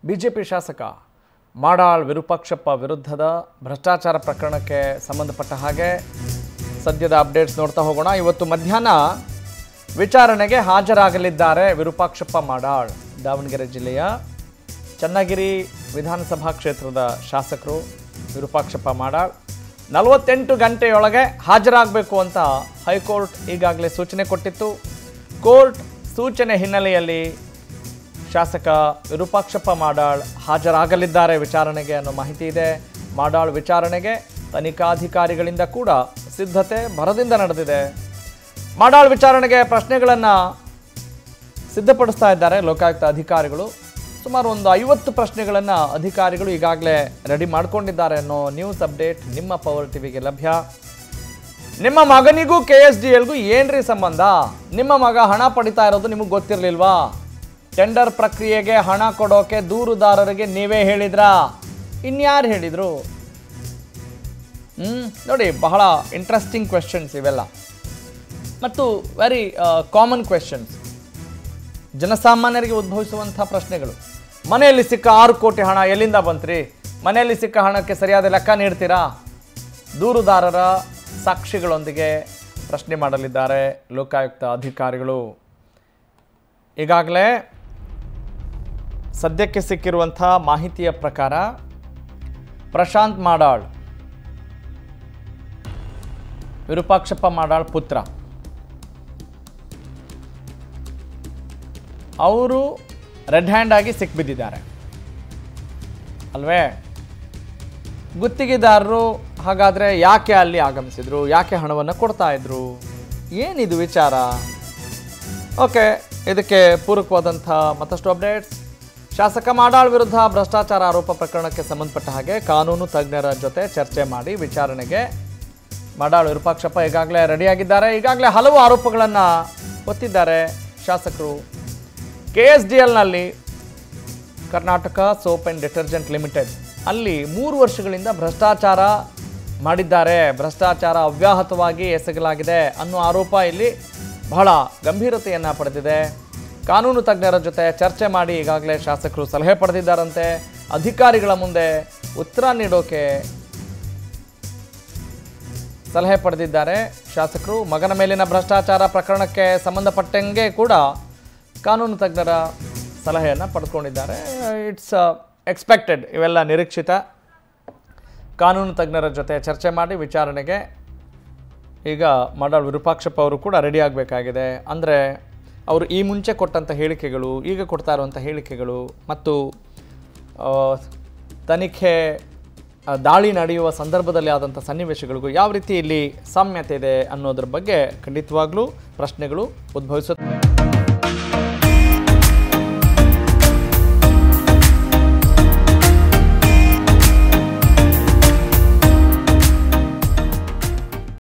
BJP ಶಾಸಕ ಮಾಡಾಳ್ ವಿರೂಪಾಕ್ಷಪ್ಪ ವಿರುದ್ಧದ ಭ್ರಷ್ಟಾಚಾರ ಪ್ರಕರಣಕ್ಕೆ ಸಂಬಂಧಪಟ್ಟ ಹಾಗೆ ಸದ್ಯದ ಅಪ್ಡೇಟ್ಸ್ ನೋಡ್ತಾ ಹೋಗೋಣ ಇವತ್ತು ಮಧ್ಯಾಹ್ನ ವಿಚಾರಣೆಗೆ ಹಾಜರಾಗಲಿದ್ದಾರೆ ವಿರೂಪಾಕ್ಷಪ್ಪ ಮಾಡಾಳ್ ದಾವಣಗೆರೆ ಜಿಲ್ಲೆಯ ಚನ್ನಗಿರಿ ವಿಧಾನಸಭಾ ಕ್ಷೇತ್ರದ ಶಾಸಕರು ವಿರೂಪಾಕ್ಷಪ್ಪ ಮಾಡಾಳ್ ನಲವತ್ತೆಂಟು ಗಂಟೆಯೊಳಗೆ ಹಾಜರಾಗಬೇಕು ಅಂತ ಹೈಕೋರ್ಟ್ ಈಗಾಗಲೇ ಸೂಚನೆ ಕೊಟ್ಟಿತ್ತು ಕೋರ್ಟ್ ಸೂಚನೆ ಹಿನ್ನೆಲೆಯಲ್ಲಿ ಶಾಸಕ ವಿರೂಪಾಕ್ಷಪ್ಪ ಮಾಡಾಳ್ ಹಾಜರಾಗಲಿದ್ದಾರೆ ವಿಚಾರಣೆಗೆ ಅನ್ನೋ ಮಾಹಿತಿ ಇದೆ ಮಾಡಾಳ್ ವಿಚಾರಣೆಗೆ ತನಿಖಾಧಿಕಾರಿಗಳಿಂದ ಕೂಡ ಸಿದ್ಧತೆ ಭರದಿಂದ ನಡೆದಿದೆ ಮಾಡಾಳ್ ವಿಚಾರಣೆಗೆ ಪ್ರಶ್ನೆಗಳನ್ನು ಸಿದ್ಧಪಡಿಸ್ತಾ ಇದ್ದಾರೆ ಲೋಕಾಯುಕ್ತ ಅಧಿಕಾರಿಗಳು ಸುಮಾರು ಒಂದು ಐವತ್ತು ಪ್ರಶ್ನೆಗಳನ್ನು ಅಧಿಕಾರಿಗಳು ಈಗಾಗಲೇ ರೆಡಿ ಮಾಡ್ಕೊಂಡಿದ್ದಾರೆ ಅನ್ನೋ ನ್ಯೂಸ್ ಅಪ್ಡೇಟ್ ನಿಮ್ಮ ಪವರ್ ಟಿವಿಗೆ ಲಭ್ಯ ನಿಮ್ಮ ಮಗನಿಗೂ ಕೆ ಎಸ್ ಡಿ ಎಲ್ಗೂ ಏನ್ರಿ ಸಂಬಂಧ ನಿಮ್ಮ ಮಗ ಹಣ ಪಡಿತಾ ಇರೋದು ನಿಮಗೆ ಗೊತ್ತಿರಲಿಲ್ವಾ ಟೆಂಡರ್ ಪ್ರಕ್ರಿಯೆಗೆ ಹಣ ಕೊಡೋಕೆ ದೂರುದಾರರಿಗೆ ನೀವೇ ಹೇಳಿದ್ರಾ ಇನ್ಯಾರು ಹೇಳಿದ್ರು ಹ್ಮ್ ನೋಡಿ ಬಹಳ ಇಂಟ್ರೆಸ್ಟಿಂಗ್ ಕ್ವೆಶನ್ಸ್ ಇವೆಲ್ಲ ಮತ್ತು ವೆರಿ ಕಾಮನ್ ಕ್ವೆಶನ್ಸ್ ಜನಸಾಮಾನ್ಯರಿಗೆ ಉದ್ಭವಿಸುವಂಥ ಪ್ರಶ್ನೆಗಳು ಮನೆಯಲ್ಲಿ ಸಿಕ್ಕ ಆರು ಕೋಟಿ ಹಣ ಎಲ್ಲಿಂದ ಬಂತ್ರಿ ಮನೆಯಲ್ಲಿ ಸಿಕ್ಕ ಹಣಕ್ಕೆ ಸರಿಯಾದ ಲೆಕ್ಕ ನೀಡ್ತೀರಾ ದೂರುದಾರರ ಸಾಕ್ಷಿಗಳೊಂದಿಗೆ ಪ್ರಶ್ನೆ ಮಾಡಲಿದ್ದಾರೆ ಲೋಕಾಯುಕ್ತ ಅಧಿಕಾರಿಗಳು ಈಗಾಗಲೇ ಸದ್ಯಕ್ಕೆ ಸಿಕ್ಕಿರುವಂಥ ಮಾಹಿತಿಯ ಪ್ರಕಾರ ಪ್ರಶಾಂತ್ ಮಾಡಾಳ್ ವಿರೂಪಾಕ್ಷಪ್ಪ ಮಾಡಾಳ್ ಪುತ್ರ ಅವರು ರೆಡ್ ಹ್ಯಾಂಡ್ ಆಗಿ ಸಿಕ್ಬಿದ್ದಿದ್ದಾರೆ ಅಲ್ವೇ ಗುತ್ತಿಗೆದಾರರು ಹಾಗಾದರೆ ಯಾಕೆ ಅಲ್ಲಿ ಆಗಮಿಸಿದ್ರು ಯಾಕೆ ಹಣವನ್ನು ಕೊಡ್ತಾ ಇದ್ರು ಏನಿದು ವಿಚಾರ ಓಕೆ ಇದಕ್ಕೆ ಪೂರಕವಾದಂಥ ಮತ್ತಷ್ಟು ಅಪ್ಡೇಟ್ಸ್ ಶಾಸಕ ಮಾಡಾಳ್ ವಿರುದ್ಧ ಭ್ರಷ್ಟಾಚಾರ ಆರೋಪ ಪ್ರಕರಣಕ್ಕೆ ಸಂಬಂಧಪಟ್ಟ ಹಾಗೆ ಕಾನೂನು ತಜ್ಞರ ಜೊತೆ ಚರ್ಚೆ ಮಾಡಿ ವಿಚಾರಣೆಗೆ ಮಾಡಾಳ್ ವಿರೂಪಾಕ್ಷಪ್ಪ ಈಗಾಗಲೇ ರೆಡಿಯಾಗಿದ್ದಾರೆ ಈಗಾಗಲೇ ಹಲವು ಆರೋಪಗಳನ್ನು ಒತ್ತಿದ್ದಾರೆ ಶಾಸಕರು ಕೆ ಎಸ್ ಡಿ ಎಲ್ನಲ್ಲಿ Karnataka soap and detergent limited ಅಲ್ಲಿ ಮೂರು ವರ್ಷಗಳಿಂದ ಭ್ರಷ್ಟಾಚಾರ ಮಾಡಿದ್ದಾರೆ ಭ್ರಷ್ಟಾಚಾರ ಅವ್ಯಾಹತವಾಗಿ ಎಸಗಲಾಗಿದೆ ಅನ್ನೋ ಆರೋಪ ಇಲ್ಲಿ ಬಹಳ ಗಂಭೀರತೆಯನ್ನು ಪಡೆದಿದೆ ಕಾನೂನು ತಜ್ಞರ ಜೊತೆ ಚರ್ಚೆ ಮಾಡಿ ಈಗಾಗಲೇ ಶಾಸಕರು ಸಲಹೆ ಪಡೆದಿದ್ದಾರಂತೆ ಅಧಿಕಾರಿಗಳ ಮುಂದೆ ಉತ್ತರ ನೀಡೋಕೆ ಸಲಹೆ ಪಡೆದಿದ್ದಾರೆ ಶಾಸಕರು ಮಗನ ಮೇಲಿನ ಭ್ರಷ್ಟಾಚಾರ ಪ್ರಕರಣಕ್ಕೆ ಸಂಬಂಧಪಟ್ಟಂಗೆ ಕೂಡ ಕಾನೂನು ತಜ್ಞರ ಸಲಹೆಯನ್ನು ಪಡೆದುಕೊಂಡಿದ್ದಾರೆ ಇಟ್ಸ್ ಎಕ್ಸ್ಪೆಕ್ಟೆಡ್ ಇವೆಲ್ಲ ನಿರೀಕ್ಷಿತ ಕಾನೂನು ತಜ್ಞರ ಜೊತೆ ಚರ್ಚೆ ಮಾಡಿ ವಿಚಾರಣೆಗೆ ಈಗ ಮಾಡಾಳ್ ವಿರೂಪಾಕ್ಷಪ್ಪ ಅವರು ಕೂಡ ರೆಡಿ ಆಗಬೇಕಾಗಿದೆ ಅಂದರೆ ಅವರು ಈ ಮುಂಚೆ ಕೊಟ್ಟಂಥ ಹೇಳಿಕೆಗಳು ಈಗ ಕೊಡ್ತಾ ಇರುವಂಥ ಹೇಳಿಕೆಗಳು ಮತ್ತು ಆ, ತನಿಖೆ ಆ, ದಾಳಿ ನಡೆಯುವ ಸಂದರ್ಭದಲ್ಲಿ ಆದಂಥ ಸನ್ನಿವೇಶಗಳಿಗೂ ಯಾವ ರೀತಿ ಇಲ್ಲಿ ಸಾಮ್ಯತೆ ಇದೆ ಅನ್ನೋದ್ರ ಬಗ್ಗೆ ಖಂಡಿತವಾಗ್ಲೂ ಪ್ರಶ್ನೆಗಳು ಉದ್ಭವಿಸುತ್ತೆ